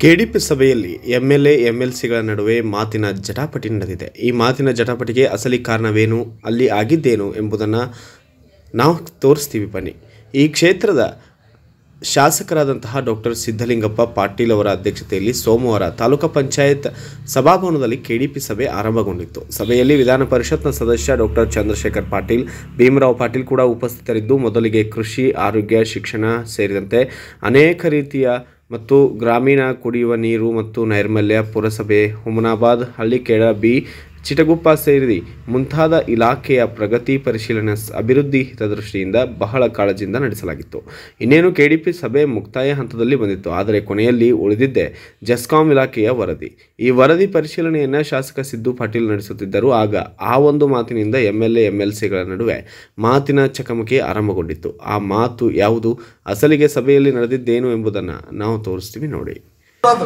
KDP ಸಭೆಯಲ್ಲಿ MLA ಎಂಎಲ್ಸಿಗಳ ನಡುವೆ ಮಾತಿನ ಜಟಾಪಟಿ ನಡೆದಿದೆ ಈ ಮಾತಿನ ಜಟಾಪಟಿಗೆ ಅಸಲಿ ಕಾರಣವೇನು ಅಲ್ಲಿ ಆಗಿದ್ದೇನು ಎಂಬುದನ್ನು ನಾವು ತೋರಿಸ್ತೀವಿ ಬನ್ನಿ ಈ ಕ್ಷೇತ್ರದ ಶಾಸಕರಾದಂತಹ ಡಾಕ್ಟರ್ ಸಿದ್ಧಲಿಂಗಪ್ಪ ಪಾಟೀಲ್ ಅವರ ಅಧ್ಯಕ್ಷತೆಯಲ್ಲಿ ಸೋಮವಾರ ತಾಲೂಕು ಪಂಚಾಯತ್ ಸಭಾಭವನದಲ್ಲಿ ಕೆಡಿಪಿ ಸಭೆ ಆರಂಭಗೊಂಡಿತ್ತು ಸಭೆಯಲ್ಲಿ ವಿಧಾನ ಪರಿಷತ್ನ ಸದಸ್ಯ ಡಾಕ್ಟರ್ ಚಂದ್ರಶೇಖರ್ ಪಾಟೀಲ್ ಭೀಮರಾವ್ ಪಾಟೀಲ್ ಕೂಡ ಉಪಸ್ಥಿತರಿದ್ದು ಮೊದಲಿಗೆ ಕೃಷಿ ಆರೋಗ್ಯ ಶಿಕ್ಷಣ ಸೇರಿದಂತೆ ಅನೇಕ ರೀತಿಯ ಮತ್ತು ಗ್ರಾಮೀಣ ಕುಡಿಯುವ ನೀರು ಮತ್ತು ನೈರ್ಮಲ್ಯ ಪುರಸಭೆ ಹುಮನಾಬಾದ್ ಹಳ್ಳಿಕೇಡ ಬಿ ಚಿಟಗುಪ್ಪ ಸೇರಿ ಮುಂತಾದ ಇಲಾಖೆಯ ಪ್ರಗತಿ ಪರಿಶೀಲನೆ ಸ್- ಅಭಿವೃದ್ಧಿ ಹಿತದೃಷ್ಟಿಯಿಂದ ಬಹಳ ಕಾಳಜಿಯಿಂದ ನಡೆಸಲಾಗಿತ್ತು ಇನ್ನೇನು ಕೆಡಿಪಿ ಸಭೆ ಮುಕ್ತಾಯ ಹಂತದಲ್ಲಿ ಬಂದಿತ್ತು ಆದರೆ ಕೊನೆಯಲ್ಲಿ ಉಳಿದಿದ್ದೆ ಜೆಸ್ಕಾಂ ಇಲಾಖೆಯ ವರದಿ ಈ ವರದಿ ಪರಿಶೀಲನೆಯನ್ನು ಶಾಸಕ ಸಿದ್ದು ಪಾಟೀಲ್ ನಡೆಸುತ್ತಿದ್ದರು ಆಗ ಆ ಒಂದು ಮಾತಿನಿಂದ ಎಂಎಲ್ಎ ಎಂಎಲ್ಸಿಗಳ ನಡುವೆ ಮಾತಿನ ಚಕಮಕಿ ಆರಂಭಗೊಂಡಿತ್ತು ಆ ಮಾತು ಯಾವುದು ಅಸಲಿಗೆ ಸಭೆಯಲ್ಲಿ ನಡೆದಿದ್ದೇನು ಎಂಬುದನ್ನು ನಾವು ತೋರಿಸ್ತೀವಿ ನೋಡಿ ಅದು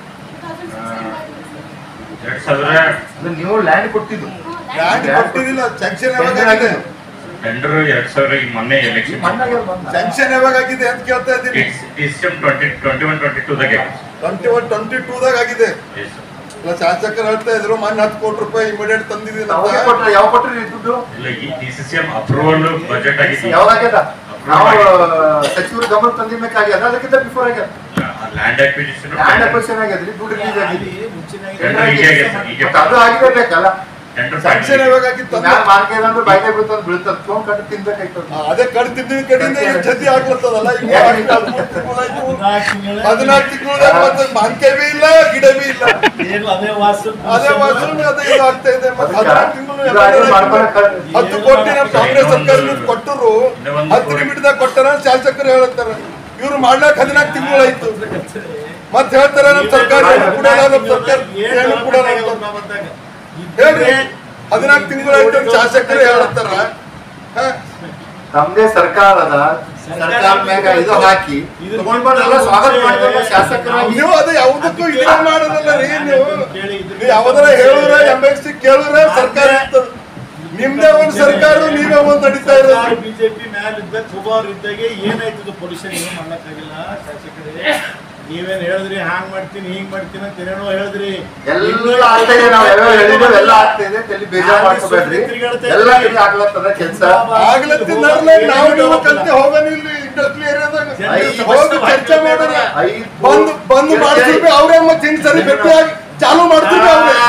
ಎರಡ್ ಸಾವಿರ ಅದು ನೀವು ಲ್ಯಾಂಡ್ ಕೊಟ್ಟಿದ್ದು ಲ್ಯಾಂಡ್ ಕೊಟ್ಟಿದ್ದಿಲ್ಲ ಸ್ಯಾಂಕ್ಷನ್ ಯಾವಾಗ ಆಗಿದೆ ಟೆಂಡರ್ ಎರಡ್ ಸಾವಿರ ಈಗ ಮೊನ್ನೆ ಎಲೆಕ್ಷನ್ ಮಣ್ಣಾಗೆ ಬಂದ ಸ್ಯಾಂಕ್ಷನ್ ಯಾವಾಗ ಆಗಿದೆ ಅಂತ ಕೇಳ್ತಾ ಇದ್ದೀನಿ December twenty twenty one twenty ಟೂದಾಗೆ ಟ್ವೆಂಟಿ ಒನ್ ಟ್ವೆಂಟಿ ಟೂದಾಗ ಆಗಿದೆ ಇಲ್ಲ ಶಾಸಕರು ಹೇಳ್ತಾ ಇದ್ರು ಮೊನ್ನೆ ಹತ್ತು ಕೋಟಿ ರೂಪಾಯಿ ಇಮಿಡಿಯೇಟ್ ತಂದಿದ್ದೀನಿ ಅವಾಗ ಅಂತ ಕೊಟ್ರೆ ಯಾವ ಕೊಟ್ರಿ ನೀವು ದುಡ್ಡು ಇಲ್ಲ ಈ D C C M approval budget ಆಗಿದೆ ಯಾವಾಗ ಆಗ್ಯದ ನಾವು ಸಚಿವರು ಗಮನ ತಂದಿದ್ದಕ್ಕೆ ಆಗ್ಯದ ಅದಕ್ಕಿಂತ ಬಿಫೋರ್ ಆಗ್ಯದ ಲ್ಯಾಂಡ್ ಅಕ್ವಿಸಿಷನ್ ಲ್ಯಾಂಡ್ ಅಕ್ವಿಷನ್ ಆಗ್ಯದ್ರಿ ದುಡ್ಡು ರಿಲೀಸ್ ಆಗಿದೆ ಟೆಂಡರ್ ಈಗ ಆಗಿದೆ ಸರ್, ಈಗ ಮತ್ತೆ ಅದು ಆಗಿರ್ಬೇಕಲ್ಲ ಟೆಂಡರ್ ಸ್ಯಾಂಕ್ಷನ್ ಯಾವಾಗ ಆಗಿತ್ತು ಅಂತ? ಮ್ಯಾಲ್ ಮಾರ್ಕೆಟ್ ಅಂದ್ರೆ ಬೈಕ್ ಬೀಳ್ತದ ಬೀಳ್ತದ ತೊಗೊಂಡ್ ಕಟ್ಟು ತಿನ್ಬೇಕಾಯ್ತದ ಆ, ಅದೇ ಕಡ್ ತಿಂದಿನ ಕಡೆಯಿಂದ ಈಗ ಜತಿ ಆಗ್ಲತ್ತದಲ್ಲ ಈಗ ಹದಿಮೂರು ತಿಂಗಳಾಯ್ತು. ಹದಿನಾಲ್ಕು ತಿಂಗಳದಾಗ ಮತ್ತೆ ಮಾನ್ಕೆ ಬಿ ಇಲ್ಲ ಗಿಡ ಬಿ ಇಲ್ಲ ಅದೇ ವಾಸನೆ ಅದೇ ಇದು ಆಗ್ತಾ ಇದೆ ಮತ್ತೆ ಹದಿನಾಲ್ಕು ತಿಂಗಳು ಇದು ಆಗಿ ಮಾಡ್ಕೊಳಕ್ ಹತ್ತು ಕೋಟಿ ನಮ್ಮ ಕಾಂಗ್ರೆಸ್ ಸರ್ಕಾರ ಕೊಟ್ಟರು ಹತ್ತು ನಿಮಿಷದಾಗ ಕೊಟ್ಟಾರ ಶಾಸಕರು ಹೇಳ್ತಾರ ಇವ್ರು ಮಾಡ್ಲಾಕ ಹದಿನಾಲ್ಕು ತಿಂಗಳಾಯ್ತು ಮತ್ತೆ ಹೇಳ್ತಾರ ನಮ್ಮ ಸರ್ಕಾರ ಏನು ಕೊಡಲ್ಲ ನಮ್ಮ ಸರ್ಕಾರ ಏನು ಕೊಡಲ್ಲ ಅಂತ. ಹೇಳ್ರಿ ಹದಿನಾಲ್ಕು ತಿಂಗಳಾಯ್ತು ಅಂತ ಶಾಸಕರು ಹೇಳ್ತಾರ ಹ? ತಮ್ದೇ ಸರ್ಕಾರದ ಸರ್ಕಾರ ಮ್ಯಾಗ ಇದು ಹಾಕಿ ತಗೊಂಡ್ ಬಂದ್ರೆಲ್ಲ ಸ್ವಾಗತ ಮಾಡಿದ್ರೆ ಶಾಸಕರಾಗಿ ನೀವು ಅದು ಯಾವುದಕ್ಕೂ ಇದು ಮಾಡೋದಲ್ಲ ರೀ ನೀವು ನೀವು ಯಾವ್ದಾರ ಹೇಳಿದ್ರೆ ಎಂ ಎಸ್ ಸಿ ಕೇಳಿದ್ರೆ ಸರ್ಕಾರ ಇರ್ತದೆ ನಿಮ್ದೇ ಒಂದು ಸರ್ಕಾರ ನೀವೇ ಒಂದು ನಡೀತಾ ಇರೋದು ಬಿಜೆಪಿ ಮ್ಯಾಲಿದ್ದ ಖುಬಾರ್ ಇದ್ದಾಗೆ ಏನಾಯ್ತದ ಪೊಲ್ಯೂಷನ್ ಏನು ಮಾಡಕ್ಕಾಗಿಲ್ಲ ಶಾಸಕರೇ ನೀವೇನ್ ಹೇಳಿದ್ರಿ ಹಾಂಗ್ ಮಾಡ್ತೀನಿ ಹಿಂಗ್ ಮಾಡ್ತೀನಿ ಅಂತ ಏನೇನೋ ಹೇಳಿದ್ರಿ ಎಲ್ಲ ಆಗ್ತಾ ಇದೆ ನಾವ್ ಯಾವ್ಯಾವ ಹೇಳಿದ್ದೇವೆ ಎಲ್ಲ ಆಗ್ತಾ ಇದೆ ತಲೆ ಬೇಜಾರ್ ಮಾಡ್ಕೋಬೇಡ್ರಿ ಎಲ್ಲ ಕಡೆ ಆಗ್ಲತ್ತದ ಕೆಲ್ಸ ಆಗ್ಲತ್ತಿಂದಾಗ್ಲೇ ನಾವು ನೀವು ಕಲ್ತೆ ಹೋಗೋಣ ಇಲ್ಲಿ ಇಂಡಸ್ಟ್ರಿ ಏರಿಯಾದಾಗ ಹೋಗಿ ಚರ್ಚೆ ಮಾಡೋಣ ಐದು ಬಂದು ಬಂದು ಮಾಡ್ತೀವಿ ಅವ್ರೇ ಮತ್ತೆ ಹಿಂಗ್ ಸರಿ ಭೇಟಿಯಾಗಿ ಚಾಲು ಮಾಡ್ತೀವಿ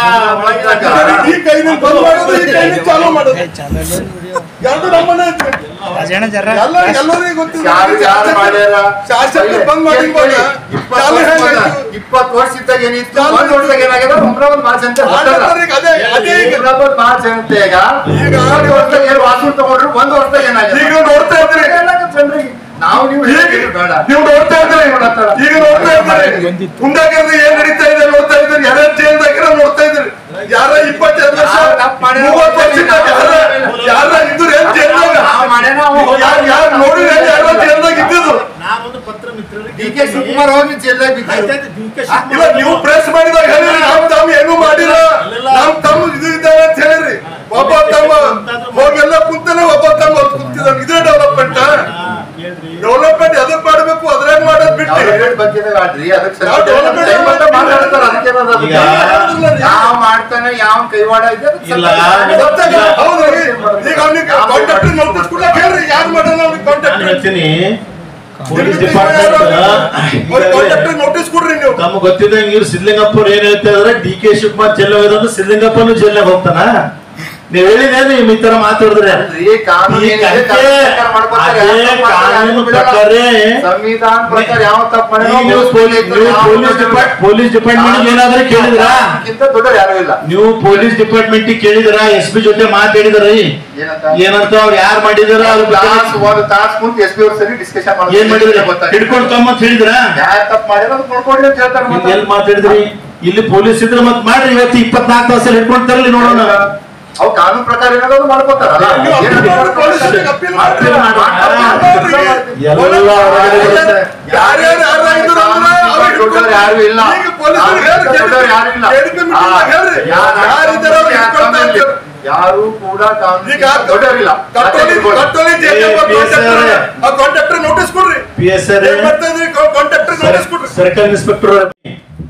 ಅವ್ರೆ ಈ ಕೈನಿಂದ ಬಂದ್ ಮಾಡೋದು ಈ ಕೈನಿಂದ ಚಾಲು ಮಾಡೋದು ಎರಡು ನಮ್ಮನೆ ಐತೆ. ಎಲ್ಲ ಎಲ್ಲರಿಗೂ ಗೊತ್ತಿದೆ ಯಾರು ಯಾರು ಮಾಡ್ಯಾರ ಶಾಸಕರು ಬಂದ್ ಮಾಡಿರುವಾಗ ಚಾಲು ಹೆಂಗಾಯ್ತು? ಇಪ್ಪತ್ತು ವರ್ಷ ಇದ್ದಾಗ ಏನಿತ್ತು ಒಂದ್ ವರ್ಷದಾಗ ಏನಾಗ್ಯದ ಒಂದ್ರೊಂದ್ ಮಾರ್ಚ್ ಅಂತ ಆಟಗಾರರಿಗೆ ಅದೇ ಅದೇ ಈಗ ಮಾರ್ಚ್ ಅಂತ ಈಗ ಈಗ ಒಂದ್ ವರ್ಷದಾಗ ಏನ್ ವಾಸು ತಗೊಂಡ್ರು ಒಂದ್ ವರ್ಷದಾಗ ಏನಾಗ್ಯದ ಈಗ ನೋಡ್ತಾ ಇದ್ರಿ ಹೇಳಕ್ಕೆ ಜನರಿಗೆ ನಾವು ನೀವು ಈಗ ಹೇಳಿದ್ರೆ ಬೇಡ ನೀವು ನೋಡ್ತಾ ಇದ್ರಿ ಈಗ ನೋಡ್ತಾ ಇದ್ರಿ ಹುಂಡಾಗಿರೋದು ಏನ್ ನಡೀತಾ ಇದೆ ನೋಡ್ತಾ ಇದ್ರಿ ಯಾರ ಜೈಲ್ದಾಗಿರೋ ನೋಡ್ತಾ ಇದ್ರಿ ಯಾರ ಇಪ್ಪತ್ತೆರಡು ವರ್ಷ ಯಾರ್ ತಪ್ಪ್ ಮಾಡ್ಯಾರ? ಮೂವತ್ತು ವರ್ಷದಾಗ ಯಾರ ಯಾರ ಇದ್ರು ಏನ್ ಜೈಲ್ದಾಗ ನಾವು ಮಾಡ್ಯಾನ ಅವ ಯಾರು ಯಾರು ನೋಡಿ ಯಾರ ಜೈಲ್ದಾಗ ಇದ್ದಿದ್ದು ನಾವೊಂದು ಪತ್ರ ಮಿತ್ರರಿಗೆ ಡಿ ಕೆ ಶಿವಕುಮಾರ್ ಹೋಗಿ ಜೈಲ್ದಾಗ ಬಿದ್ದಿದ್ರು ಆಯ್ತಾಯ್ತು, ಡಿ ಕೆ ಇಲ್ಲ ಶಿವಕುಮಾರ್ ನೀವು ಪ್ರೆಸ್ ಮಾಡಿದಾಗ ಹೇಳಿರಿ ನಮ್ ತಮ್ಮ ಏನು ಮಾಡಿಲ್ಲ ನಮ್ ತಮ್ಮ ಇದು ಇದ್ದಾರೆ ಅಂತ ಹೇಳಿರಿ ಒಬ್ಬ ತಮ್ಮ ಹೋಗೆಲ್ಲ ಕುಂತಾನೆ ಒಬ್ಬ ತಮ್ಮ ಹೊತ್ತು ಕುಂತಿದ್ದಾನೆ ಇದೇ ಡೆವಲಪ್ಮೆಂಟ್ ಹಾ, ಕೇಳ್ರಿ ಡೆವಲಪ್ಮೆಂಟ್ ಎದಕ್ ಮಾಡ್ಬೇಕು ಅದ್ರಾಗ ಮಾಡೋದ್ ಬಿಟ್ಟು ಡೆವಲಪ್ಮೆಂಟ್ ಬಗ್ಗೆ ಆಡ್ರಿ ಅದಕ್ಕೆ ಯಾವ development ಟೈಮ್ ಅಂತ ಮಾತಾಡ್ತಾರೆ ಅದಕ್ಕೇನದ ಅದಕ್ಕೆ? ಈಗ- ಯಾವ ಮಾಡ್ತಾನೆ ಯಾವ ಕೈವಾಡ ಇದೆ ಅದಕ್ಕೆ ಇಲ್ಲ. ಸರ್ಕಾರ- ಗೊತ್ತಾಗ ಹೌದ್ರಿ ಈಗ ಅವ್ನಿಗೆ ಕಾಂಟ್ರಾಕ್ಟರ್ ನೋಟಿಸ್ ಕೊಡ್ಲಕ್ ಹೇಳ್ರಿ ಯಾರು ಮಾಡಲ್ಲ ಅವ್ನಿಗೆ ನಾನು ಕಾಂಟ್ರಾಕ್ಟರ್ ಹೇಳ್ತೀನಿ ಪೊಲೀಸ್ ಕಾಂಟ್ರಾಕ್ಟರ್ ಡಿಪಾರ್ಟ್ಮೆಂಟ್ ನೋಟಿಸ್ ಕೊಡ್ರಿ ನೀವು ತಮ್ಗೆ ಗೊತ್ತಿದ್ದಂಗೆ ಇವ್ರು ಸಿದ್ಲಿಂಗಪ್ಪ ಅವ್ರು ಏನ್ ಹೇಳ್ತಾ ಇದಾರೆ ಡಿ ಕೆ ಶಿವಕುಮಾರ್ ಜೈಲ್ ಹೋಗೋದಂದ್ರೆ ಸಿದ್ಲಿಂಗಪ್ಪನು ಜೈಲ್ನಾಗ ಹೋಗ್ತಾನ ನೀವ್ ಹೇಳಿದೇನು ಈ ತರ ಮಾತಾಡಿದ್ರೆ ಅಲ್ರಿ, ಕಾನೂನು ಈ ಏನಿದೆ, ಅದೇ- ಕಾನೂನು ಪ್ರಕಾರ ಮಾಡ್ಕೊತಾರೆ. ಅದೇ ಯಾವ ತಪ್ಪು ಮಾಡ್ತಾರೆ, ಕಾನೂನು ಯಾರು ಬಿಡಲ್ಲ. ಪ್ರಕಾರ ಸಂವಿಧಾನ ಪ್ರಕಾರ ಯಾವ ತಪ್ಪು ಮಾಡಿದ್ರು ಈಗ ನೀವು ಪೊಲೀಸ್ ನೀವು ಪೊಲೀಸ್ ಡಿಪಾರ್ಟ್ ಪೊಲೀಸ್ ಡಿಪಾರ್ಟ್ಮೆಂಟ್ ಏನಾದ್ರೂ ಕೇಳಿದ್ರಾ ಅದಕ್ಕಿಂತ ದೊಡ್ಡವ್ರು ಯಾರು ಇಲ್ಲ ನೀವು ಪೊಲೀಸ್ ಡಿಪಾರ್ಟ್ಮೆಂಟ್ ಕೇಳಿದ್ರ ಎಸ್ ಪಿ ಜೊತೆ ಮಾತಾಡಿದ್ರಿ ಏನಂತ ಏನಂತ ಅವ್ರು ಯಾರು ಮಾಡಿದಾರ ಅವ್ರ ತಾಸ್ ಒಂದು ತಾಸ್ ಕುಂತು ಎಸ್ ಪಿ ಅವ್ರ ಸರಿ ಡಿಸ್ಕಷನ್ ಏನ್ ಮಾಡಿದ್ರಿ ಹಿಡ್ಕೊಂಡ್ ತಮ್ಮ ಹೇಳಿದ್ರ ಯಾರು ತಪ್ಪು ಮಾಡಿರೋ ಅದು ನೋಡ್ಕೊಡ್ರಿ ಅಂತ ಹೇಳ್ತಾರೆ ನೀವ್ ಮತ್ತೆ. ಎಲ್ ಮಾತಾಡಿದ್ರಿ ಇಲ್ಲಿ ಪೊಲೀಸ್ ಇದ್ರೆ ಮತ್ ಮಾಡ್ರಿ ಇವತ್ತು ಇಪ್ಪತ್ನಾಲ್ಕು ತಾಸಲ್ಲಿ ಹಿಡ್ಕೊಂಡ್ ತರಲಿ ನೋಡೋಣ ಅವು ಕಾನೂನು ಪ್ರಕಾರ ಏನಾದ್ರು ಮಾಡ್ಕೋತಾರಲ್ಲ ನೀವು ಏನ್ appeal ಮಾಡಿ, ಮಾಡ್ತಾರೆ? police appeal ಮಾಡಿ. ಮಾಡ್ತಾರೆ, ಮಾಡ್ತಾರೆ, ಮಾಡ್ತಾರೆ. ಎಲ್ಲ ಹೊರಗಡೆ ಯಾರ್ಯಾರು ಯಾರು ಇದ್ರು ಅಂದ್ರೆ ಅವ್ರಿಗೆ ದೊಡ್ಡವ್ರು ಯಾರು ಇಲ್ಲ ಈಗ ಪೊಲೀಸರು ಹೇಳ್ರಿ, ದೊಡ್ಡವ್ರು ಯಾರು ಇಲ್ಲ KDP meeting ದಾಗ ಹೇಳ್ರಿ. ಯಾರು ಯಾರಿದ್ದಾರೆ ಅವ್ರಿಗೆ ಹಿಡ್ಕೊಳ್ತಾ ಇದ್ದಾರೆ. ಯಾರು ಕೂಡ ಕಾನೂನು ಈಗ ದೊಡ್ಡವರಿಲ್ಲ ಕಟ್ಟೋಲಿ ಕಟ್ಟೋಲಿ ಕಾಂಟ್ರಾಕ್ಟರ್ ನೋಟಿಸ್ ಕೊಡ್ರಿ ಪಿ ಎಸ್ ಏನ್ ಮಾಡ್ತಾ ಇದ್ರಿ ಕಾಂಟ್ರಾಕ್ಟರ್ ನೋಟಿಸ್ ಕೊಡ್ರಿ ಸರ್ಕಲ್ ಇನ್ಸ್ಪೆಕ್ಟರ್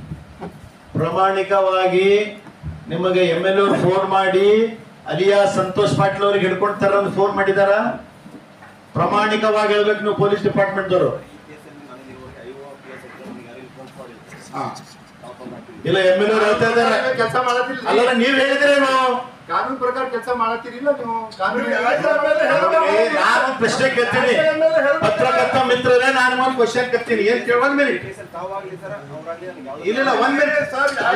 ಪ್ರಾಮಾಣಿಕವಾಗಿ ನಿಮಗೆ ಎಮ್ ಎಲ್ ಎ ಫೋನ್ ಮಾಡಿ ಅಲಿಯಾ ಸಂತೋಷ್ ಪಾಟೀಲ್ ಅವ್ರಿಗೆ ಹಿಡ್ಕೊಳ್ತಾರ ಅಂತ ಫೋನ್ ಮಾಡಿದಾರ ಪ್ರಾಮಾಣಿಕವಾಗಿ ಹೇಳ್ಬೇಕು ನೀವು ಪೊಲೀಸ್ ಡಿಪಾರ್ಟ್ಮೆಂಟ್ದವರು ಇಲ್ಲ ಎಮ್ ಎಲ್ ಎ ಹೇಳ್ತಾ ಇದ್ದಾರೆ ಕೆಲಸ ಮಾಡತ್ತಿಲ್ಲ ಅಲ್ಲ ನೀವ್ ಹೇಳಿದ್ರೇನು ಕಾನೂನು ಪ್ರಕಾರ ಕೆಲಸ ಮಾಡತ್ತಿರಿಲ್ಲ ನೀವು ಕಾನೂನು ಏ, ನಾನು ಪ್ರಶ್ನೆ ಕೇಳ್ತೀನಿ ಪತ್ರಕರ್ತ ಮಿತ್ರರೇ ನಾನು ಒಂದು ಕ್ವಶನ್ ಕೇಳ್ತೀನಿ ಏನ್ ಕೇಳ ಒಂದ್ ಮಿನಿಟ್ ಇಲ್ಲ ಇಲ್ಲ, ಒಂದ್ ಮಿನಿಟ್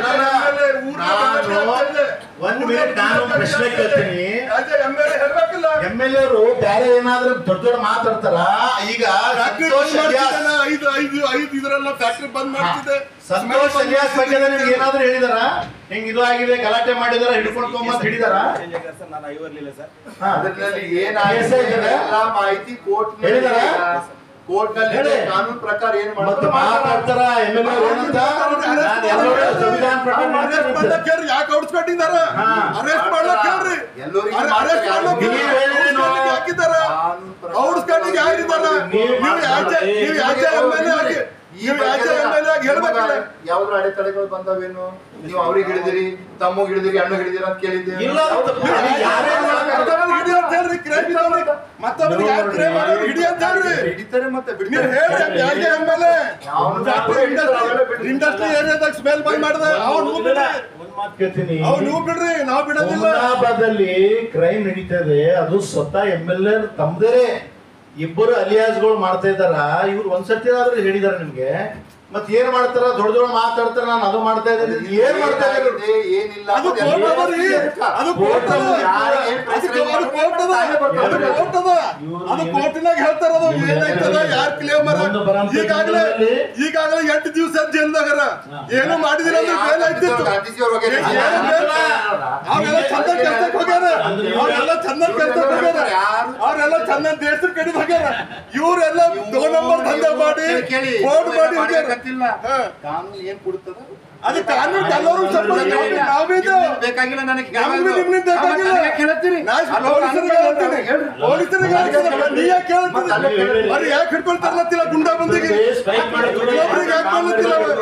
ನಾನು ಒಂದ್ ಮಿನಿಟ್ ನಾನು ಒಂದ್ ಪ್ರಶ್ನೆ ಕೇಳ್ತೀನಿ ಎಮ್ ಎಲ್ ಎರು ಬೇರೆ ಏನಾದ್ರೂ ದೊಡ್ಡ ದೊಡ್ಡ ಮಾತಾಡ್ತಾರ ಈಗ ಸಂತೋಷ್ ಅಲಿಯಾಸ್ ಐದು ಐದು ಐದು ಇದರೆಲ್ಲ ಫ್ಯಾಕ್ಟ್ರಿ ಬಂದ್ ಮಾಡ್ತಿದೆ ಸಂತೋಷ್ ಅಲಿಯಾಸ್ ಬಗ್ಗೆ ನಿಮ್ಗೆ ಏನಾದ್ರೂ ಹೇಳಿದಾರ ಹಿಂಗ್ ಇದು ಆಗಿದೆ ಗಲಾಟೆ ಮಾಡಿದಾರ ಹಿಡ್ಕೊಂಡು ತೊಗೊಂಬಂದ್ ಹಿಡಿದಾರ ಹಾ. ಅದರಲ್ಲಿ ಏನಾಗಿದೆ ಎಲ್ಲ ಮಾಹಿತಿ ಕೋರ್ಟ್ ಹೇಳಿದಾರ? ಕೋರ್ಟ್ ನಲ್ಲಿ ಹೇಳಿ. ಕಾನೂನು ಪ್ರಕಾರ ಏನ್ ಮತ್ತೆ ಮಾಡ್ತಾರೆ ಮಾತಾಡ್ತಾರ ಎಮ್ ಎಲ್ ಎ ಏನಂತ ನಾನು ಎಲ್ಲರೂ ಸಂವಿಧಾನ ಪ್ರಕಾರ ಮಾಡ್ತೀನಿ ಅಂತ. ಯಾಕೆ ಹೊಡ್ಸ್ಕೊಂಡಿದ್ದಾರ ಹಾ. ಅರೆಸ್ಟ್ ಮಾಡ್ಲಕ್ ಹೇಳ್ರಿ ಎಲ್ಲರಿಗೂ ಅರೆಸ್ಟ್ ಮಾಡ್ಲಕ್ ನೀವು ಹೇಳಿದ್ರೇನು? ಹಾಕಿದ್ದಾರ ಕಾನೂನು ಪ್ರಕಾರ ಔಡ್ಸ್ಕೊಂಡಿಗೆ ಯಾರಿದ್ದಾರ ನೀವು ನೀವು ಯಾಕೆ ನೀವು ಯಾಕೆ ಎಮ್ ಎಲ್ ಎ ಆಗಿ ಈ ನೀವು ಯಾಕೆ ಎಮ್ ಎಲ್ ಎ ಆಗಿ ಹೇಳ್ಬೇಕಿಲ್ಲ ಯಾವ್ದ್ರ ಅಡೆತಡೆಗಳು ಬಂದವೇನು ನೀವು ಅವ್ರಿಗೆ ಹಿಡಿದಿರಿ ತಮ್ಮಗೆ ಹಿಡಿದಿರಿ ಅಣ್ಣ ಹಿಡಿದಿರಿ ಅಂತ ಕೇಳಿದ್ದೀವಿ ಇಲ್ಲ ಅಂತ ಅದು ಯಾರೇ ಮತ್ತೊಬ್ಬನಿಗೆ ಹಿಡಿ ಅಂತ ಹೇಳ್ರಿ ಕ್ರೈಮ್ ಇದ್ದವ್ರಿಗೆ ಮತ್ತೊಬ್ಬನಿಗೆ ಯಾಕೆ ಕ್ರೈಮ್ ಮಾಡೋರು ಹಿಡಿ ಅಂತ ಹೇಳ್ರಿ ಹಿಡಿತಾರೆ ಮತ್ತೆ ನೀವು ಬಿಡ್ತಾರೆ ಹೇಳ್ರಿ ಯಾಕೆ ಎಮ್ ಎಲ್ ಎ ಅವ್ನು ಫ್ಯಾಕ್ಟ್ರಿ ಹಿಡಿತಾರೆ, ಅವೆಲ್ಲ ಬಿಡ್ರಿ. ಇಂಡಸ್ಟ್ರಿ ಏರಿಯಾದಾಗ ಸ್ಮೆಲ್ ಬಂದ್ ಮಾಡಿದ ಅವ್ನು ನೀವು ಬಿಡ್ರಿ ಒಂದ್ ಮಾತು ಕೇಳ್ತೀನಿ ಅವ್ನು ನೀವು ಬಿಡ್ರಿ ನಾವು ಬಿಡೋದಿಲ್ಲ ಹುಮನಾಬಾದಲ್ಲಿ ಕ್ರೈಮ್ ನಡೀತದೆ ಅದು ಸ್ವತಃ ಎಮ್ ಎಲ್ ಎ ತಮ್ದೇ ಇಬ್ಬರು ಅಲಿಯಾಸ್ಗಳು ಮಾಡ್ತಾ ಇದಾರ ಇವ್ರು ಒಂದ್ಸತಿ ಆದ್ರೂ ಹೇಳಿದಾರ ನಿಮ್ಗೆ ಮತ್ ಏನ್ ಮಾಡ್ತಾರ ದೊಡ್ಡ ದೊಡ್ಡ ಮಾತಾಡ್ತಾರ ನಾನು ಅದು ಮಾಡ್ತಾ ಇದ್ದೀನಿ ಏನ್ ಮಾಡ್ತಾ ಇದ್ದಾರೆ ಏನಾಗಿದೆ, ಏನಿಲ್ಲ ಅದು ಅನ್ನೋದು ಕೋರ್ಟ್ ಎಲ್ಲ ಅದ ರೀ ಅದು ಕೋರ್ಟ್ ಕೋರ್ಟ್ ಅದ ಅದ. ಯಾರಿಗೆ ಏನ್ press ಅದು ಅದು ಕೋರ್ಟ್ ಅದ ಅದು ಕೋರ್ಟ್ ಅದ ಅದು ಕೋರ್ಟಿನಾಗ ಹೇಳ್ತಾರ ಅದು ಏನಾಯ್ತದ ಯಾರ್ ಕ್ಲೇಮರ ಮುಂದೆ ಬರೋಂಥ ಈಗಾಗಲೇ ದಿನಗಳಲ್ಲಿ ಈಗಾಗಲೇ ಎಂಟು ದಿವಸ ಜೈಲ್ದಾಗರ ಏನು ಮಾಡಿದಿಲ್ಲ ಅಂದ್ರೆ ಬೇಲ್ ಆಯ್ತಿತ್ತು ಗಾಂಧೀಜಿಯವ್ರ ಬಗ್ಗೆ ಏ- ಏನು ಬೇಲ್? ಅವ್ರೆಲ್ಲ ಚಂದ ಕೆಲ್ಸಕ್ಕೆ ಹೋಗ್ಯಾರ ಅವ್ರೆಲ್ಲ ಚಂದ ಕೆಲ್ಸಕ್ಕೆ ಹೋಗ್ಯಾರ ಅವ್ರೆಲ್ಲ ಚಂದ ದೇಶದ ಕಡೆ ಹೋಗ್ಯಾರ ಇವ್ರೆಲ್ಲ ದೋ ನಂಬರ್ ದಂಧೆ ಮಾಡಿ ಕೇಳಿ ಬೋರ್ಡ್ ಮಾಡಿ ಹೋಗ್ಯಾರ ಗೊತ್ತಿಲ್ಲ ಹಾ. ಕಾನೂನು ಏನ್ ಕೊಡ್ತದ ಅದು ಕಾನೂನು ಎಲ್ಲರೂ ಸಪೋರ್ಟ್ ನಾವಿದ್ದು ಬೇಕಾಗಿಲ್ಲ ನನಗೆ ನಮ್ಗೂ ನಿಮ್ನಿಂದ ಬೇಕಾಗಿಲ್ಲ. ಕೇಳತ್ತೀರಿ ನಾ ಪೊಲೀಸರಿಗೆ ಹೇಳ್ತೀನಿ. ಪೊಲೀಸರಿಗೆ ಹೇಳ್ತೀನಿ. ನೀ ಯಾಕೆ ಹೇಳ್ತೀನಿ? ಅವ್ರು ಯಾಕೆ ಹಿಡ್ಕೊಳ್ತಾರಲ್ಲ ಗುಂಡಾ ಬಂದಿಗೆ ಸ್ಟ್ರೈಕ್ ಮಾಡಿ ಇನ್ನೊಬ್ರಿಗೆ ಯಾಕೆ ಬಂದಿಲ್ಲ ಅವ್ರು?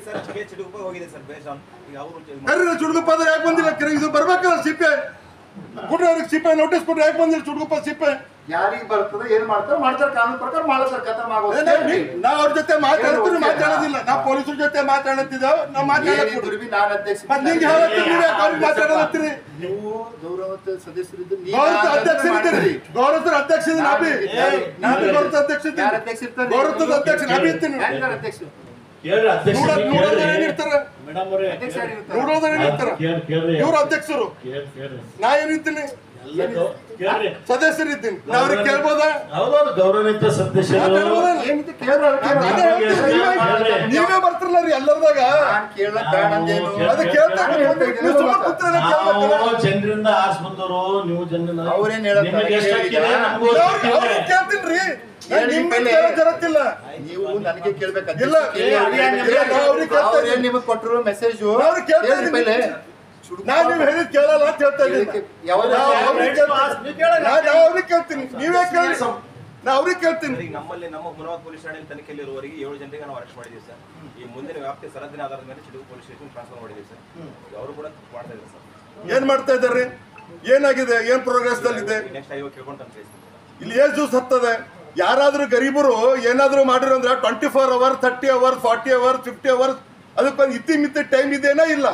ಕರ್ರಿ ಚುಡುಗಪ್ಪ ಅಂದ್ರೆ ಯಾಕೆ ಬಂದಿಲ್ಲ ಕಿರ ಇದು ಬರ್ಬೇಕಲ್ಲ ಸಿಪ್ಪೆ ಕೊಡ್ರಿ ಅವ್ರಿಗೆ ಸಿಪ್ಪೆ ನೋಟಿಸ್ ಕೊಡ್ರಿ ಯಾಕೆ ಬಂದಿಲ್ಲ ಚುಡುಗಪ್ಪ ಸಿಪ್ಪೆ ಯಾರಿಗೆ ಬರ್ತದ ಏನ್ ಮಾಡ್ತಾರ ಮಾಡ್ತಾರ ಕಾನೂನು ಪ್ರಕಾರ ಮಾಡ್ತಾರ ಕಥಮ್ ಆಗೋದು ನಾವ್ ಅವ್ರ ಜೊತೆ ಮಾತಾಡ್ತೀವಿ ಮಾತಾಡೋದಿಲ್ಲ ನಾವು ಪೊಲೀಸರ ಜೊತೆ ಮಾತಾಡತ್ತಿದ್ದೇವೆ ನಾವು ಮಾತಾಡಕ್ ಏನಿದ್ರು ಬಿ ನಾನ್ ಅಧ್ಯಕ್ಷ ಮತ್ತೆ ನಿಂಗೆ ಹೇಳತ್ತೀರಿ ನೀವು ಯಾಕೆ ಅವ್ರಿಗೆ ಮಾತಾಡತ್ತೀರಿ ನೀವು ಗೌರವ ಸದಸ್ಯರಿದ್ದು ಗೌರವ ಅಧ್ಯಕ್ಷರಿದ್ದೀರಿ ಗೌರವದ ಅಧ್ಯಕ್ಷ ಇದ್ದೀನಿ ನಾಬಿ ನಾಬಿ ಗೌರವದ ಅಧ್ಯಕ್ಷ ಯಾರ ಇದ್ದೀನಿ ಅಧ್ಯಕ್ಷ ಇರ್ತಾರೆ ಗೌರವದ ಅಧ್ಯಕ್ಷ ನಾಬಿ ಇರ್ತೀನಿ ಯಾರ್ ಅಧ್ಯಕ್ಷ ಕೇಳ್ರಿ ಅಧ್ಯಕ್ಷ ನೋಡ ನೋಡೋದ್ರ ಏನಿರ್ತಾರೆ ಮೇಡಮ್ ಅವರೇ ಅಧ್ಯಕ್ಷ ಯಾರು ಇರ್ತಾರೆ ನೋಡೋದ್ರ ಏನಿರ್ತಾರ ಕೇಳ್ ಕೇಳ್ರಿ ಇವ್ರ ಅಧ್ಯಕ್ಷರು ಕೇಳ್ ಕೇಳ್ರಿ ನಾ ಏನಿರ್ತೀನಿ ಎಲ್ಲ ಗೌ- ಕೇಳ್ರಿ ಸದಸ್ಯರಿದ್ದೀನಿ ನಾ ಅವ್ರಿಗೆ ಕೇಳ್ಬೋದಾ ಹೌದೌದು ಗೌರವಿತ ನಾ ಸದಸ್ಯರು ಕೇಳ್ಬೋದಾ? ಏನಿದೆ ಕೇಳ್ರಿ ಅವ್ರು ನಾನ್ ಕೇಳ್ರಿ. ಅದೇ ಹೇಳ್ತೀನಿ, ನೀವೇ- ನೀವೇ ಬರ್ತಿರಲ್ಲ ರೀ ಎಲ್ಲರದಾಗ ನಾನ್ ಕೇಳಕ್ ಬೇಡ ಅಂದೇನು ಅದು ಕೇಳ್ತಾ ನೀವು ಸುಮ್ಮನೆ ಕೂತ್ರೆ ಕೇಳ್ಬೇಕಲ್ಲ ನಾವು ಜನರಿಂದ ಆರ್ಸ್ ಬಂದವರು ನೀವು ಜನರಿಂದ ಅವ್ರೇನ್ ಹೇಳ್ತಾರೆ? ನಿಮಗೆ ಎಷ್ಟು ಹಕ್ಕಿದೆ ನಮಗೂ ಅವ್ರು- ಅಷ್ಟು ಅವ್ರಿಗೆ ಹಕ್ಕಿದೆ. ಕೇಳ್ತೀನಿ ರೀ ಹೇಳಿ ನಿಮ್ಗೆ ಪೆಹ್ಲೆ. ಕೇಳೋ ಜರತ್ತಿಲ್ಲ ನೀವು ನನಗೆ ಕೇಳ್ಬೇಕು ಇಲ್ಲ. ಇಲ್ಲ, ನಾ ಅವ್ರಿಗೆ ಕೇಳ್ತಾ ಅವ್ರೇನ್ ಇದ್ದೀನಿ. ನಿಮಗೆ ಕೊಟ್ಟರು ಮೆಸೇಜ್ ನಾ ಅವ್ರಿಗೆ ಕೇಳ್ತಾ ಇದ್ದೀನಿ. ನಾ ನೀವು ಹೇಳಿದ್ ಕೇಳಲ್ಲ ಅಂತ ಹೇಳ್ತಾ ಇದ್ದೀನಿ ಯಾವಾಗ ನಾ ಅವ್ರಿಗೆ ಕೇಳ್ತೀನಿ. ನೀವು ಕೇಳಲ್ಲ. ನಾ ನಾ ಅವ್ರಿಗೆ ಕೇಳ್ತೀನಿ ನೀವೇ ಕೇಳಿ ನಾ ಅವ್ರಿಗೆ ಕೇಳ್ತೀನಿ ಈಗ ನಮ್ಮಲ್ಲಿ ನಮ್ಮ ಮುನವಾದ ಪೊಲೀಸ್ ಠಾಣೆಯಲ್ಲಿ ತನಿಖೆಯಲ್ಲಿರುವವರೆಗೆ ಏಳು ಜನರಿಗೆ ನಾವು ಅರೆಸ್ಟ್ ಮಾಡಿದ್ದೀವಿ ಸರ್ ಈ ಮುಂದಿನ ವ್ಯಾಪ್ತಿ ಸರದಿನ ಆಧಾರದ ಮೇಲೆ ಚಿಡುಗು ಪೊಲೀಸ್ ಸ್ಟೇಷನ್ ಟ್ರಾನ್ಸ್ಫರ್ ಮಾಡಿದ್ದೀವಿ ಸರ್ ಈಗ ಅವರು ಕೂಡ ಮಾಡ್ತಾ ಇದ್ದಾರೆ ಸರ್ ಏನ್ ಮಾಡ್ತಾ ಇದ್ದಾರೆ ಏನಾಗಿದೆ ಏನ್ ಪ್ರೋಗ್ರೆಸ್ ದಲ್ಲಿದೆ ನೆಕ್ಸ್ಟ್ ಐವಾಗ ಕೇಳ್ಕೊಂಡು ಅಂತ ಹೇಳ್ತೀನಿ ಇಲ್ಲಿ ಏಸ್ ಜ್ಯೂಸ್ ಹತ್ತದೆ ಯಾರಾದ್ರೂ ಗರೀಬರು ಏನಾದ್ರೂ ಮಾಡಿರೋ ಅಂದ್ರೆ twenty four hour thirty hour forty hour fifty hours ಅದಕ್ಕೊಂದು ಇತ್ತಿ ಮಿತ್ತಿ ಟೈಮ್ ಇದೆನಾ ಇಲ್ಲ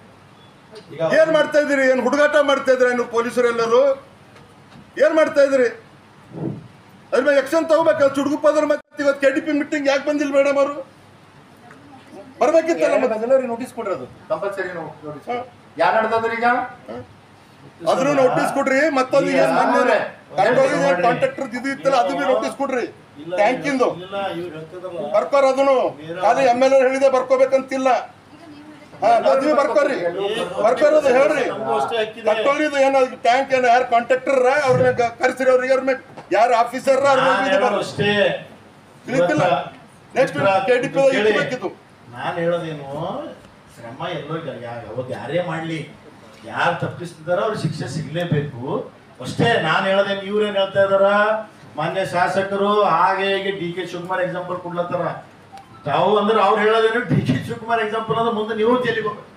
ಈಗ ಏನ್ ಮಾಡ್ತಾ ಇದ್ದೀರಿ ಏನ್ ಹುಡುಗಾಟ ಮಾಡ್ತಾ ಇದ್ರಿ ನೀವು ಪೊಲೀಸರೆಲ್ಲರೂ ಏನ್ ಮಾಡ್ತಾ ಇದ್ರಿ ಅದ್ರ ಮೇಲೆ ಎಕ್ಷನ್ ತಗೋಬೇಕಲ್ಲ ಚುಡುಗುಪ್ಪದ್ರ ಮತ್ತೆ ಇವತ್ತು ಕೆ ಡಿ ಪಿ ಮೀಟಿಂಗ್ ಯಾಕೆ ಬಂದಿಲ್ಲ ಮೇಡಮ್ ಅವರು ಬರ್ಬೇಕಿತ್ತಲ್ಲ ಮತ್ತೆ ನೋಟಿಸ್ ಕೊಡ್ರದು ಕಂಪಲ್ಸರಿ ನೋಟಿಸ್ ಯಾರು ನಡೆದದ್ರಿ ಈಗ ಅದ್ರೂ ನೋಟಿಸ್ ಕೊಡ್ರಿ ಮತ್ತೊಂದು ಈಗ ಮೊನ್ನೆ ನೋಡ್ರಿ. ಕಾಂಟ್ರಾಕ್ಟರ್ ಇದು ಇತ್ತಲ್ಲ ಅದು ಬಿ ನೋಟಿಸ್ ಕೊಡ್ರಿ ಇಲ್ಲ, ಟ್ಯಾಂಕಿಂದು ಇಲ್ಲ, ಇವ್ರು ಹೇಳ್ತಿದಾರಲ್ಲ. ಬರ್ಕೋರ್ ಅದನ್ನು ಅದು ಎಮ್ ಎಲ್ ಎ ಹೇಳಿದೆ ಬರ್ಕೋಬೇಕಂತಿಲ್ಲ ಹಾ ಮದ್ವೆ ಬರ್ಕೋರಿ ಬರ್ಕೋರೋದು ಹೇಳ್ರಿ ನಮಗೂ ಅಷ್ಟೇ ಹಕ್ಕಿದೆ. ಬರ್ಕೊಳ್ಳಿದು ಏನೋ ಟ್ಯಾಂಕ್ ಏನೋ ಯಾರು ಕಾಂಟ್ರಾಕ್ಟರ್ ಅವ್ರನ್ನ ಕರ್ಸಿರಿ ಅವ್ರಿಗೆ ಅವ್ರ ಮೇಲೆ ಯಾರು ಆಫೀಸರ್ ಅವ್ರ ನಾನ್ ಮೇಲೆ ಹೇಳೋದು ಅಷ್ಟೇ ತಿಳಿತಿಲ್ಲ. Next ಇವತ್ತ KDP ದಾಗ ಕೇಳಿ. ಇಟ್ಬೇಕಿತ್ತು. ನಾನ್ ಹೇಳೋದೇನು ಶ್ರಮ ಎಲ್ಲೋ ಯಾವತ್ತು ಯಾರೇ ಮಾಡ್ಲಿ ಯಾರು ತಪ್ಪಿಸ್ತಿದಾರೋ ಅವ್ರಿಗೆ ಶಿಕ್ಷೆ ಸಿಗ್ಲೇಬೇಕು ಅಷ್ಟೇ ನಾನು ಹೇಳೋದೇನು ಇವ್ರೇನ್ ಹೇಳ್ತಾ ಇದಾರ ಮಾನ್ಯ ಶಾಸಕರು ಹಾಗೆ ಹೀಗೆ ಡಿ ಕೆ ಶಿವಕುಮಾರ್ ಎಕ್ಸಾಂಪಲ್ ಕೊಡ್ಲತ್ತಾರ ತಾವು ಅಂದ್ರೆ ಅವ್ರು ಹೇಳೋದೇನು ಡಿ ಕೆ ಶಿವಕುಮಾರ್ ಎಕ್ಸಾಂಪಲ್ ಅಂದ್ರೆ ಮುಂದೆ ನೀವು ತೆಲಿಬೇಕು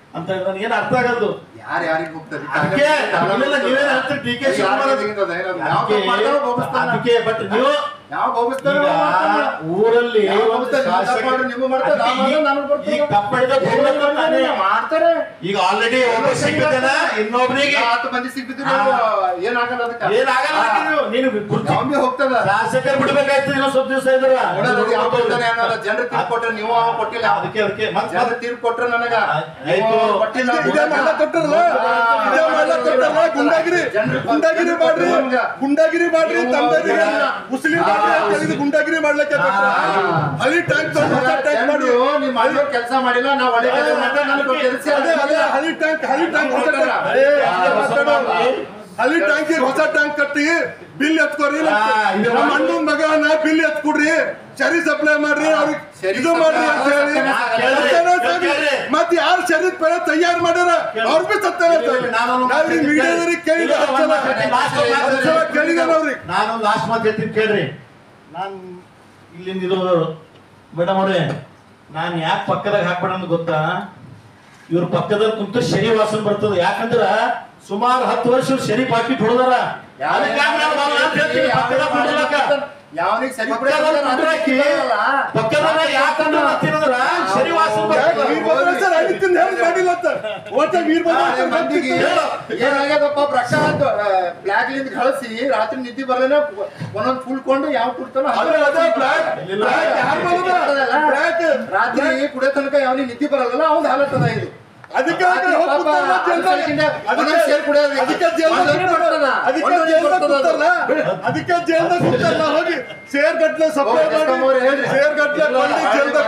ಅಂತ ನನಗೆ ಏನು ಅರ್ಥ ಆಗಲ್ದು ಯಾರು ಯಾರಿಗೆ ಹೋಗ್ತಾರೆ ಅದಕ್ಕೆ ಇಲ್ಲ, ನೀವೇನ್ ಹೇಳ್ತೀರಿ ಡಿ ಕೆ ಶಿವಕುಮಾರ್ ಅದಕ್ಕೆ ಬಟ್ ನೀವು ಯಾವ ಹೋಗಿಸ್ತಾರೆ ಈಗ ಊರಲ್ಲಿ ಯಾವ ಒಂದು ಹೋಗ್ತಾರೆ? ನೀವು ಶಾಸಕ- ತಪ್ಪಾಡು, ನೀವು ಮಾಡ್ತಾರೆ, ಅದಕ್ಕೆ ನಾನು ಈಗ- ನಾನು ಬರ್ತೀನಿ. ಈಗ ತಪ್ಪಡಿದ ಬಹುಮತ ನಾನೇ. ಮಾಡ್ತಾರೆ ಈಗ ಆಲ್ರೆಡಿ ಒಬ್ಬ ಸಿಕ್ಕಿದ್ದಾನ ಇನ್ನೊಬ್ರಿಗೆ ಹತ್ತು ಮಂದಿ ಸಿಕ್ಕಿದ್ರು ಏನಾಗಲ್ಲ ಅದಕ್ಕೆ ಏನಾಗಲ್ಲ ಹಾಗೆ ನೀವು ನೀನು ಕುರ್ಚಿ ಯಾವ್ದೇ ಹೋಗ್ತದ ಶಾಸಕರು ಬಿಡ್ಬೇಕಾಯ್ತು ಇನ್ನೊಂದ್ ಸ್ವಲ್ಪ ದಿವಸ ಇದ್ರ ನೋಡೋದು ಯಾವ ಕೊಡ್ತಾನೆ ಅನ್ನೋದು ಜನರು ತೀರ್ಪು ಕೊಟ್ರೆ ನೀವು ಅವ ಕೊಟ್ಟಿಲ್ಲ ಅದಕ್ಕೆ ಅದಕ್ಕೆ ಮತ್ತ್ ಜನರು ತೀರ್ಪು ಕೊಟ್ರೆ ನನಗ ಆಯ್ತು. ನೀವು ಕೊಟ್ಟಿಲ್ಲ ಇದೇ ಮಾಡ್ಲಾ ಕೊಟ್ಟಾರಲ್ಲ ಇದೇ ಮಾಡ್ಲಾ ಕೊಟ್ಟಾರಲ್ಲ ಗುಂಡಾಗಿರಿ ಗುಂಡಾಗಿರಿ ಮಾಡ್ರಿ ಗುಂಡಾಗಿರಿ ಮಾಡ್ರಿ ತಂದರಿಗೆ ಮುಸ್ಲಿಂ ಮಾಡ್ರಿ ಅಂತ ಹೇಳಿದ್ರು ಗುಂಡಾಗಿರಿ ಮಾಡ್ಲಿಕ್ಕೆ ಕೊಟ್ರ. ಹಳಿ ಟ್ಯಾಂಕ್ ತಂದು ಹೊಸ ಟ್ಯಾಂಕ್ ಮಾಡಿ ಜನರು ನೀವು ಮಾಡಿರೋ ಕೆಲಸ ಮಾಡಿಲ್ಲ ನಾವು ಒಳ್ಳೆ ಕೆಲಸ ಮಾಡಿದ್ರೆ ನನಗೆ ಕೆಲಸ ಅದೇ ಅದೇ ಹಳಿ ಟ್ಯಾಂಕ್ ಹಳಿ ಟ್ಯಾಂಕ್ ಹೊಸ ಟ್ಯಾಂಕ್ ಅದೇ ಅದೇ ಮಾತಾಡೋದು. ಹಳಿ ಟ್ಯಾಂಕ್ ಹೊಸ ಟ್ಯಾಂಕ್ ಕಟ್ಟಿ ಬಿಲ್ ಎತ್ಕೊರಿ ಆ, ಇದು ನಮ್ಮ ಅಣ್ಣನ ಮಗನ ಬಿಲ್ ಎತ್ಕೊಡ್ರಿ ಸರಿ ಸಪ್ಲೈ ಮಾಡ್ರಿ ಅವ್ರಿಗೆ ಸರಿ ಇದು ಮಾಡ್ರಿ ಅಂತ ಹೇಳಿ ಕೇಳ್ರಿ, ಸತ್ಯನಾಶ ಆಗಿ. ಕೇಳ್ರಿ. ಮತ್ ಯಾರು ಶರೀರ್ ಪರ ತಯಾರು ಮಾಡ್ಯಾರ ಅವ್ರ ಬಿ ಸತ್ಯನಾಶ ಆಗಿ. ನಾನು- ನಾವ್ರಿ ಮೀಡಿಯಾದವ್ರಿಗೆ ಕೇಳಿದ ಇಲ್ಲ, ಒಂದ್ ಮಾತು ಹೇಳ್ತೀನಿ, last ಒಂದ್ ಮಾತು ಹತ್ತು ಸಲ ಕೇಳಿದಾನ ಅವ್ರಿಗೆ ನಾನು ಲಾಸ್ಟ್ ಮಾತು ಹೇಳ್ತೀನಿ ಕೇಳ್ರಿ ನಾನು ಇಲ್ಲಿಂದ ಇದು ಮೇಡಮ್ ಅವ್ರೆ ನಾನು ಯಾಕೆ ಪಕ್ಕದಾಗ ಹಾಕ್ಬೇಡ ಅಂತ ಗೊತ್ತಾ ಇವ್ರ ಪಕ್ಕದಲ್ಲಿ ಕುಂತು ಶನಿ ವಾಸನ ಬರ್ತದೆ ಯಾಕಂದ್ರ ಸುಮಾರು ಹತ್ತು ವರ್ಷ ಇವ್ರು ಶನಿ ಪಾಕಿಟ್ ಹೊಡೆದಾರ ಅದಕ್ಕಾಗಿ ನಾನು ಅವ್ರ ಮಾತು ಹೇಳ್ತೀನಿ, ಪಕ್ಕದಾಗ ಕುಂಡ್ರಲಾಕ. ಯಾವನಿಗೆ ಸರಿ ಪಕ್ಕದಾಗ ಕುಂಡ್ರಾಕಿ, ಪಕ್ಕದಾಗ ಯಾಕಂದ್ರೆ ಅಂತೀನಂದ್ರ ಶನಿ ವಾಸನ ಯಾಕೆ ಬರ್ತದೆ ವೀರಭದ್ರ ಸರ್ ಆಗಿತ್ತಿಂದ ಹೇಳಿ ಮಾಡಿಲ್ಲ ಅಂತ ಒಟ್ಟೆ ವೀರಭದ್ರ ನಾಳೆ ಸರ್ ಮಂದಿಗೆ ಏನಾಗ್ಯದಪ್ಪ ಪ್ರಸಾದ್ ಬ್ಲಾಕ್ ಲಿಂದ ಕಳಿಸಿ ರಾತ್ರಿ ನಿದ್ದೆ ಬರಲೇನ ಒಂದೊಂದ್ ಫುಲ್ ಕೊಂಡು ಯಾವ ಕುಡ್ತಾನೋ ಅದೇ ಅದೇ ಬ್ಲಾಕ್ ಬ್ಲಾಕ್ ಯಾರು ಮಾಡೋದ ಬ್ಲಾಕ್ ರಾತ್ರಿ ಕುಡಿಯೋ ತನಕ ಯಾವನಿಗೆ ನಿದ್ದೆ ಬರಲ್ಲ ಅವ್ನ್ ಹಾಲತ್ತದ ಇದು ಅದಕ್ಕೆ ಆ ಕಡೆ ಹೋಗ್ ಕೂತಾರಲ್ಲ ಜೈಲ್ದಾಗ. ಅದಕ್ಕೆ ಸೇರ್ ಕುಡಿಯೋದು ಅದಕ್ಕೆ ಜೈಲ್ದಾಗ ಕೂತಾರಲ್ಲ. ಅದಕ್ಕೆ ಜೈಲ್ದಾಗ ಕೂತಾರಲ್ಲ. ಅದಕ್ಕೆ ಜೈಲ್ದಾಗ ಕೂತಾರಲ್ಲ ಹೋಗಿ ಸೇರ್ ಗಟ್ಲೆ ಸಪ್ಲೈ ಮಾಡಿ ಸೇರ್ ಗಟ್ಲೆ ಕೊಂಡಿ ಜೈಲ್ದಾಗ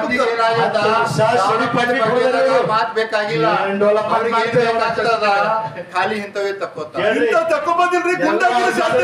ಕೂತಾರ ಮಾತ್ ಬೇಕಾಗಿಲ್ಲ ಏನ್ ಡೆವಲಪ್ಮೆಂಟ್ ಅವ್ರಿಗೆ ಏನ್ ಬೇಕಾಗ್ತದ ಖಾಲಿ ಇಂಥವೇ ತಕ್ಕೋತ ಇಂಥ ತಕೊಂಬಂದಿಲ್ರಿ ಗುಂಡಾಗಿರಿ ಶಾಸ್ತ್ರ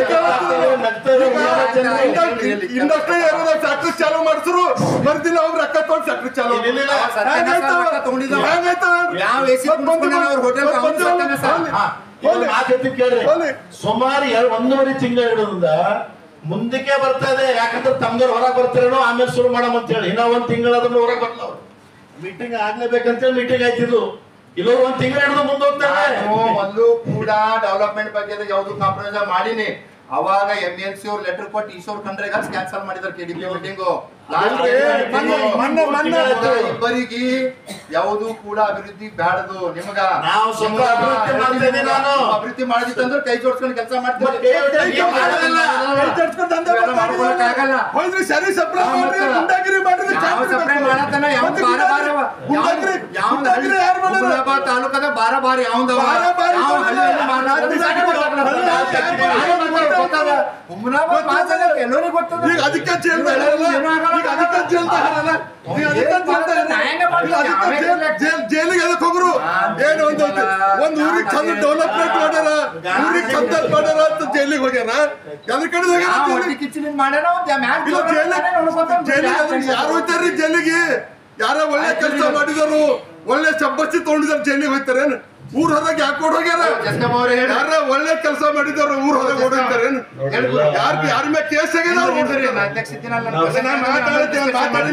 ಇಂಡಸ್ಟ್ರಿ ಏರಿಯಾದಾಗ ಫ್ಯಾಕ್ಟ್ರಿ ಚಾಲೂ ಮಾಡಿಸ್ರು ಬರ್ದಿಲ್ಲ ಅವ್ರು ರೊಕ್ಕ ತಗೊಂಡು ಫ್ಯಾಕ್ಟ್ರಿ ಚಾಲೂ ಇಲ್ಲ, ಇಲ್ಲ, ಸತ್ಯನಾಶ ರೊಕ್ಕ ತಗೊಂಡಿದ್ದಾವ. ಯಾವ AC ಕುಡ್ಸ್ಕೊಂಡಾನ ಅವ್ರ ಹೋಟೆಲ್ ಅವ್ನು ಸತ್ಯನಾಶ. ಮಾತು ಹೇಳ್ತೀನಿ ಕೇಳ್ರಿ ಹೋಗ್ಲಿ. ಸುಮಾರು ಎರಡು ಒಂದೂವರೆ ತಿಂಗಳ ಇಡೋದ್ರಿಂದ ಮುಂದಕ್ಕೆ ಬರ್ತಾ ಇದೆ ಯಾಕಂದ್ರೆ ತಮ್ದವ್ರು ಹೊರಗೆ ಬರ್ತಾರೇನೋ ಆಮೇಲೆ ಶುರು ಮಾಡಮ್ ಅಂತ ಹೇಳಿ ಇನ್ನೂ ಒಂದ್ ತಿಂಗಳ ಅದನ್ನ ಹೊರಗೆ ಬರ್ತಾವ ಮೀಟಿಂಗ್ ಆಗ್ಲೇಬೇಕಂತೇಳಿ ಮೀಟಿಂಗ್ ಆಯ್ತಿದ್ದು ಇಲ್ಲೋ ಒಂದ್ ತಿಂಗಳ ಹಿಡಿದು ಮುಂದೆ ಹೋಗ್ತಾರೆ ನಾನು ಮೊದಲು ಕೂಡ ಡೆವಲಪ್ಮೆಂಟ್ ಬಗ್ಗೆ ಯಾವ್ದು ಕಾಂಪ್ರಮೈಸ್ ಮಾಡಿನಿ ಅವಾಗ ಎಂ ಎಲ್ ಸಿ ಅವ್ರು ಲೆಟರ್ ಕೊಟ್ಟು ಈಶ್ವರ್ ಖಂಡ್ರೆಗ ಕ್ಯಾನ್ಸಲ್ ಮಾಡಿದಾರೆ ಕೆ ಡಿ ಪಿ ಮೀಟಿಂಗ್ ಮೊನ್ನೆ ಮೊನ್ನೆ ಮೊನ್ನೆ ಇಬ್ಬರಿಗೆ ಯಾವುದು ಕೂಡ ಅಭಿವೃದ್ಧಿ ಬ್ಯಾಡದು ನಿಮಗ ನಾವು ಸ್ವಲ್ಪ ನಿಮಗ ಅಭಿವೃದ್ಧಿ ಮಾಡ್ತಿದ್ದೀನಿ ನಾನು. ಅಭಿವೃದ್ಧಿ ಮಾಡಿದಿತ್ತಂದ್ರೆ ಕೈ ಜೋಡ್ಸ್ಕೊಂಡು ಕೆಲಸ ಮಾಡ್ತೀವಿ ಮತ್ತೆ ಕೈ ಜೋಡ್ಸ್ಕೊಂಡು ಮಾಡೋದಿಲ್ಲ. ಕೈ ಜೋಡ್ಸ್ಕೊಂಡು ದಂಧೆ ಇವೆಲ್ಲ ಮಾಡ್ತಾರೆ. ಮಾಡ್ಕೊಳಕ್ಕಾಗಲ್ಲ. ಹೋಯ್ದ್ರಿ ಸರಿ ಸಪ್ಲೈ ಮಾಡ್ರಿ ಗುಂಡಾಗಿರಿ ಮಾಡಿದ್ರೆ ಯಾವ ಚಾಕ್ರಿ ಸಪ್ಲೈ ಬೇಕು. ಮಾಡತನ ಯಾವ ಮತ್ತೆ ಬಾರ ಬಾರ ಗುಂಡಾಗಿರಿ ಯಾವ ಗುಂಡಾಗಿರಿ ಯಾರು ಮಾಡೋದು ಹುಮನಾಬಾದ್ ತಾಲೂಕದ ಬಾರ ಬಾರಿ ಯಾವ್ದವ ಬಾರ ಬಾರಿ ಯಾವ ಮಾಡೋದು. ಹಳ್ಳಿಯಲ್ಲಿ ಮಾಡ- ರಾತ್ರಿ ಸಾಕು ಹಳ್ಳಿ ಯಾರು ಮಾಡೋದು? ಗೊತ್ತದ. ಹುಮನಾಬಾದ್ ಮಾತಲ್ಲ ಎಲ್ಲರಿಗೂ ಗೊತ್ತದ ಈಗ ಅದಕ್ಕೆ ಜೈಲ್ದಾಗ ಇರಲ್ಲ. ಈಗ ಅದಕ್ಕೆ ಜೈಲ್ದಾಗ ಇರಲ್ಲ. ಈಗ ಅದಕ್ಕೆ ಜೈಲ್ದಾಗ ಇರಲ್ಲ. ಈಗ ಅದಕ್ಕೆ ಜೈಲ್- ಜೈಲ್- ಜೈಲಿಗೆ ಎದಕ್ ಹೋಗ್ರು ಏನು ಒಂದು ಒಂದ್ ಊರಿಗೆ ಚಂದ ಡೆವಲಪ್ಮೆಂಟ್ ಮಾಡ್ಯಾರ ಊರಿಗೆ ಚಂದ ಮಾಡ್ಯಾರ ಅಂತ ಜೈಲಿಗೆ ಹೋಗ್ಯಾರ ಎದ್ರ ಕಡೆ ಹೋಗ್ಯಾರ ಯಾವ ಜೈಲಿಗೆ? ಹೊಟ್ಟಿ ಕಿಚ್ಚಿನಿಂದ ಮಾಡ್ಯಾರ ಒಂದ್ ಮ್ಯಾಗ್ ಇಲ್ಲ ಜೈಲಿಗೆ ನೋಡ್ಕೊತಾನೆ ಜೈಲಿಗೆ ಅದ್ರ ಯಾರು ಹೋಗ್ತಾರ್ರಿ ಜೈಲಿಗೆ ಯಾರ ಒಳ್ಳೆ ಕೆಲಸ ಮಾಡಿದಾರು ಒಳ್ಳೆ ಚಬ್ಬಚ್ಚಿ ತಗೊಂಡಿದಾರ ಜೈಲಿಗೆ ಹೋಗ್ತಾರೇನು ಊರ್ ಹೊರಗೆ ಯಾಕೆ ಹೋಗ್ಯಾರ ಜಸ್ಕಮ್ಮ ಅವ್ರೆ ಹೇಳಿ. ಯಾರ ಒಳ್ಳೆ ಕೆಲಸ ಮಾಡಿದಾರು ಊರ್ ಹೊರಗೆ ಓಡೋಗ್ತಾರೇನು ಯಾರ್ ಯಾರ ಮೇಲೆ ಕೇಸ್ ಆಗ್ಯದ ಅವ್ರು ನೋಡ್ರಿ, ಓಡ್ತಾರೆ. ನಾ ಅಧ್ಯಕ್ಷ ಇದ್ದೀನಲ್ಲ, ನಾನು ನಾನು ಮಾತಾಡ್ತೀನಿ,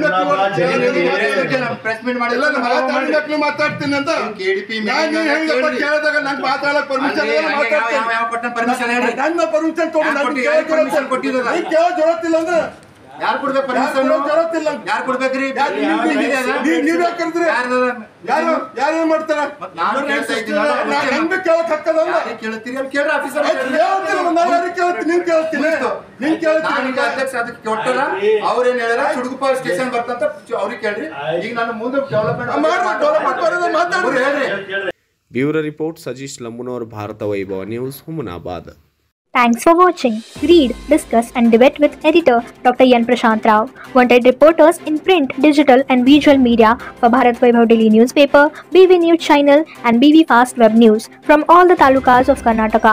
ಮಾತಾಡಿ ಪ್ರೆಸ್ ಮೀಟ್ ಎಲ್ಲ ಮಾಡಿಲ್ಲ ಮಾತಾಡ್ಬೇಕು ಮಾತಾಡ್ತೀನಿ ಅಂತ KDP ನಾನು ನೀವು ಹೆಂಗಪ್ಪ ಕೇಳಿದಾಗ ನಂಗೆ ಮಾತಾಡಕ್ ಪರ್ಮಿಷನ್ ಅಲ್ರಿ, ಹಂಗೆ ಯಾವ- ಯಾವ- ಯಾವ ಕೊಟ್ಟನ permission ಹೇಳ್ರಿ? ನನ್ನ ಪರ್ಮಿಷನ್ ತಗೊಂಡು ಯಾರ್ ನಾನು ಕೊಟ್ಟಿ- ಕೇಳೋ ಯಾರ್ permission ಕೊಟ್ಟಿರೋದ? ನೀನ್ ಕೇಳೋ ಜೊರತ್ತಿಲ್ಲ ಅಂದ್ರೆ ಯಾರು ಕೊಡ್ಬೇಕು ಯಾರ್ ಪರ್ಮಿಷನ್ ಕೊಡೋ ಜೊರತ್ತಿಲ್ಲ ಯಾರು ಕೊಡ್ಬೇಕ್ರಿ ಯಾರ್ ನೀವ್- ನೀವ್- ನೀವ್- ನೀವ್ ಯಾಕ್ ಕರೆದ್ರಿ? ಯಾರು ಯಾರು ಏನ್ ಮಾಡ್ತಾರ ನಾನು ಕೇಳ್ತಾ ಇದ್ದೀನಿ ನಾನು ಹೆಂಗ್ ಕೇಳಕ್ ಹಕ್ಕದಲ್ಲ ಯಾರಿಗೆ ಕೇಳ್ತೀರಿ ಅಲ್ಲಿ ಕೇಳ್ರಿ ಆಫೀಸರ್ ಆಯ್ತು, ಹೇಳ್ತೀನಿ, ನಾನು ಯಾರಿಗೆ ಕೇಳ್ತೀನಿ ನೀನ್ ಕೇಳ್ತೀನಿ ನೀನ್ ಕೇಳ್ತೀನಿ ನಾನೀಗ ಅಧ್ಯಕ್ಷ ಅದಕ್ಕೆ ಕೊಟ್ಟಲ್ಲ ಅವ್ರೇನ್ ಹೇಳ್ಯಾರ ಚುಡುಗುಪ್ಪ ಸ್ಟೇಷನ್ ಬರ್ತಂತ ಅವ್ರಿಗೆ ಕೇಳ್ರಿ ಈಗ ನಾನು ಮುಂದೆ ಡೆವಲಪ್ಮೆಂಟ್ ಮಾಡ್ರಿ, development ಬರೋದು ಮಾತಾಡ್ರಿ. ಹೇಳ್ರಿ bureau report Sajeesh Lambunavar Bharata Vaibhava news Humnabad Thanks for watching. Read, discuss, and debate with editor Dr. Yan Prashant Rao. Wanted reporters in print, digital, and visual media for Bharat Vaibhav Daily Newspaper, BV News Channel, and BV Fast Web News from all the talukas of Karnataka.